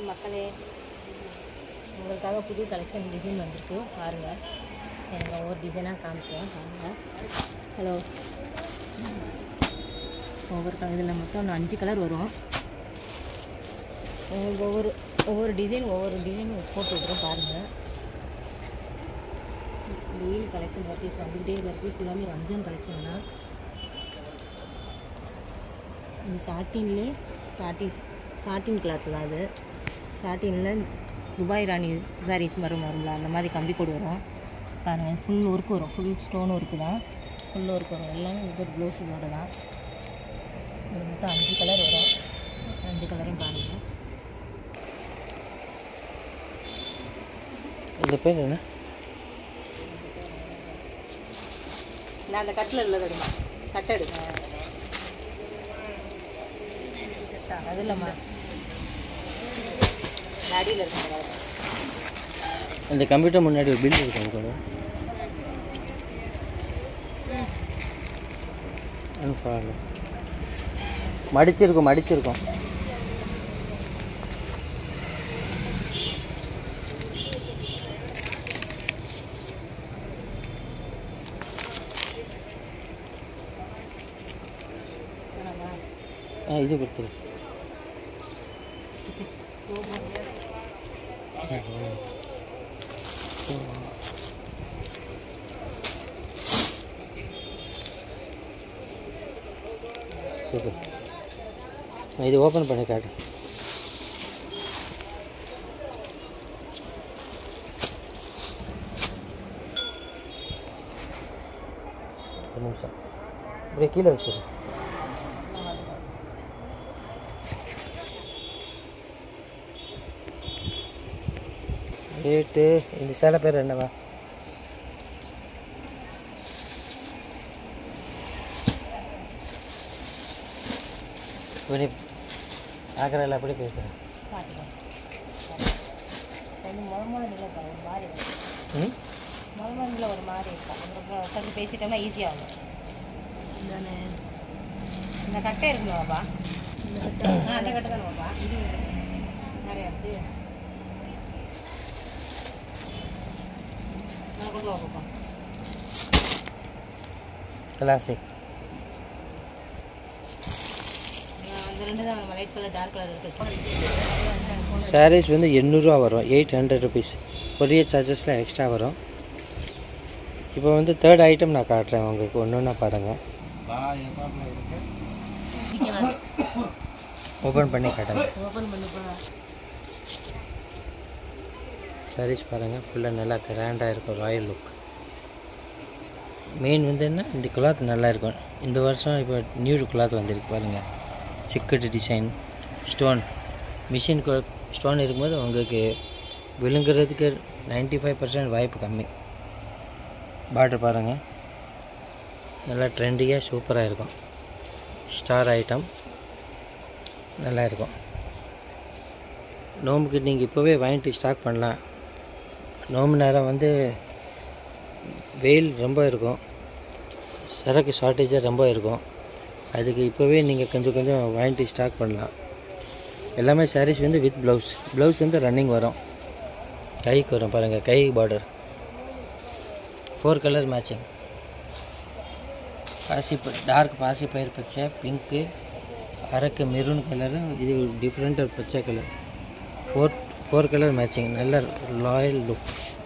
மக்களே உங்களுக்காக புது கலெக்ஷன் டிசைன் வந்திருக்கு பாருங்கள் எனக்கு ஒவ்வொரு டிசைனாக காமிக்கிறேன் பாருங்கள் ஹலோ ஒவ்வொரு கலர் இதில் மொத்தம் ஒன்று அஞ்சு கலர் வரும் உங்களுக்கு ஒவ்வொரு ஒவ்வொரு டிசைன் ஒவ்வொரு டிசைன் போட்டு விட்றோம் பாருங்கள் டெய்லி கலெக்ஷன் வெரைட்டிஸ் வந்துக்கிட்டே இருக்குது ஃபுல்லாமே ரம்ஜான் கலெக்ஷன் தான் இது சாட்டின்லே சாட்டின் சாட்டின் கிளாத் தான் அது சாட்டினில் துபாய் ராணி சாரீஸ் வரும் வரும்ல அந்த மாதிரி கம்பி கோடு வரும் பாருங்கள் ஃபுல் ஒர்க் வரும் ஃபுல் ஸ்டோன் ஒர்க்கு தான் ஃபுல் ஒர்க் வரும் எல்லாமே ஒவ்வொரு ப்ளவுஸ் இதோட தான் இது மொத்தம் அஞ்சு கலர் வரும் அஞ்சு கலரையும் பாருங்கள் இந்த பேர் என்ன நான் அந்த கட்டில் உள்ளது எடுமா கட்டை எடுங்க அது இல்லைம்மா இந்த அடியில் இருக்கிற இந்த கம்ப்யூட்டர் முன்னாடி ஒரு பில் இருக்கும் கூட அன்ஃபாலோ மடிச்சிருக்கும் மடிச்சிருக்கும் ஆ இது கொடுத்துரு ஓகே இது ஓப்பன் பண்ணி காட்டு ஒரு நிமிஷம் அப்படியே கீழே வச்சிரு ரேட்டு இந்த சேலை பேர் என்னவா இவனே ஆக்கிறால அப்படி பேசுகிறேன் பார்த்துக்கலாம் கொஞ்சம் முத முதல்ல ஒரு மாதிரி இருக்கும் ம் முத முதல்ல ஒரு மாதிரி இருக்கும் அப்புறம் கொஞ்சம் பேசிட்டோம்னா ஈஸியாகும் தானே இந்த கட்டை இருக்குமா பாப்பா ஆ அந்த கட்டை தானே பாப்பா இது நிறையா இருக்கு நான் கொண்டு வா பாப்பா கிளாசிக் நான் அந்த ரெண்டு தான் லைட் கலர் டார்க் கலர் இருக்கு சாரீஸ் வந்து எண்ணூறுரூவா வரும் எயிட் ஹண்ட்ரட் ருபீஸ் கொரியர் சார்ஜஸ்லாம் எக்ஸ்ட்ரா வரும் இப்போ வந்து தேர்ட் ஐட்டம் நான் காட்டுறேன் உங்களுக்கு ஒன்று ஒன்றா பாருங்கள் ஓப்பன் பண்ணி காட்டுங்க ஓப்பன் பண்ணிப்பா சாரீஸ் பாருங்கள் ஃபுல்லாக நல்லா கிராண்டாக இருக்கும் ராயல் லுக் மெயின் வந்து என்ன இந்த கிளாத் நல்லா இருக்கும் இந்த வருஷம் இப்போ நியூ கிளாத் வந்திருக்கு பாருங்கள் சிக்கட்டு டிசைன் ஸ்டோன் மிஷின் ஸ்டோன் இருக்கும்போது உங்களுக்கு விழுங்குறதுக்கு 95% ஃபைவ் பர்சன்ட் வாய்ப்பு கம்மி பார்டர் பாருங்கள் நல்லா ட்ரெண்டியாக சூப்பராக இருக்கும் ஸ்டார் ஐட்டம் நல்லா இருக்கும் நோம்புக்கு நீங்கள் இப்போவே வாங்கிட்டு ஸ்டாக் பண்ணலாம் நோம்பு நேரம் வந்து வெயில் ரொம்ப இருக்கும் சரக்கு ஷார்ட்டேஜாக ரொம்ப இருக்கும் அதுக்கு இப்போவே நீங்கள் கொஞ்சம் கொஞ்சம் வாங்கிட்டு ஸ்டாக் பண்ணலாம் எல்லாமே சாரீஸ் வந்து வித் ப்ளவுஸ் ப்ளவுஸ் வந்து ரன்னிங் வரும் கைக்கு வரும் பாருங்கள் கை பார்டர் ஃபோர் கலர் மேட்சிங் பாசி டார்க் பாசி பயிர் பச்சை பிங்க்கு அரக்கு மெரூன் கலரு இது டிஃப்ரெண்ட் பச்சை colour four four colour matching நல்ல ராயல் லுக்